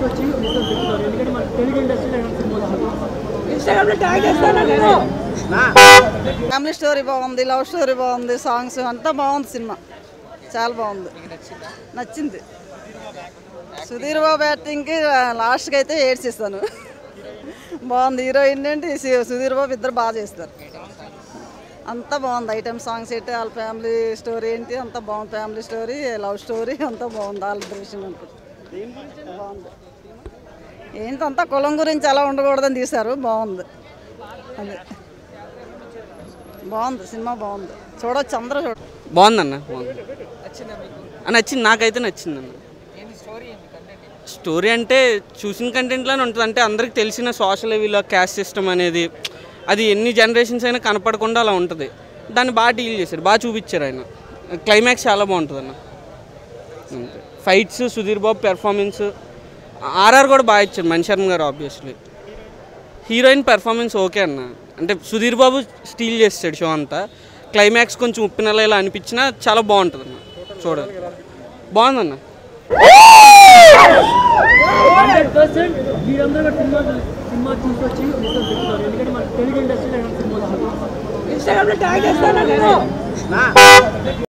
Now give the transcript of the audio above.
తీసుకొచ్చి మీతో చెప్తారు ఎందుకంటే మన తెలుగు ఇండస్ట్రీలో ఎలాంటి సినిమా వస్తుంది ఇన్స్టాగ్రామ్ లో ట్యాగ్ చేస్తాను నేను ఫ్యామిలీ స్టోరీ బాగుంది లవ్ స్టోరీ బాగుంది సాంగ్స్ అంతా బాగుంది సినిమా చాలా బాగుంది నచ్చింది సుధీర్ బాబు యాక్టింగ్కి లాస్ట్కి అయితే ఏడ్చేస్తాను బాగుంది హీరోయిన్ ఏంటి సి- సుధీర్ బాబు ఇద్దరు బాగా చేస్తారు అంతా బాగుంది ఐటమ్ సాంగ్స్ ఏంటి వాళ్ళ ఫ్యామిలీ స్టోరీ ఏంటి అంతా బాగుంది ఫ్యామిలీ స్టోరీ లవ్ స్టోరీ అంతా బాగుంది వాళ్ళ దృశ్యం ఉంటుంది బాగుంది ఏంటంతా కులం గురించి అలా ఉండకూడదని తీశారు బాగుంది అదే బాగుంది సినిమా బాగుంది చూడొచ్చు అందరూ చూడ బాగుందన్న బాగుంది ఆ, నచ్చింది నాకైతే నచ్చింది అన్న స్టోరీ అంటే చూసిన కంటెంట్లోనే ఉంటుంది అంటే అందరికి తెలిసిన సోషల్ లెవెల్లో క్యాస్ట్ సిస్టమ్ అనేది అది ఎన్ని జనరేషన్స్ అయినా కనపడకుండా అలా ఉంటుంది దాన్ని బాగా డీల్ చేశారు బాగా చూపించారు ఆయన క్లైమాక్స్ చాలా బాగుంటుంది అన్న అంతే fights Sudheer Babu performance RR కూడా బాగా ఇచ్చారు మణిశర్మ గారు ఆబ్వియస్లీ హీరోయిన్ పెర్ఫార్మెన్స్ ఓకే అన్న అంటే సుధీర్ బాబు స్టీల్ చేస్తాడు షో అంతా క్లైమాక్స్ కొంచెం ఉప్పినలా ఇలా అనిపించినా చాలా బాగుంటుంది అన్న చూడాలి బాగుందన్న హండ్రెడ్ పర్సెంట్ మీరందరూ కూడా సినిమా సినిమా తీసుకొచ్చి మీతో చెప్తారు ఎందుకంటే మన తెలుగు ఇండస్ట్రీలో ఎలాంటి సినిమా వస్తుంది ఇన్స్టాగ్రామ్ లో ట్యాగ్ చేస్తాను నేను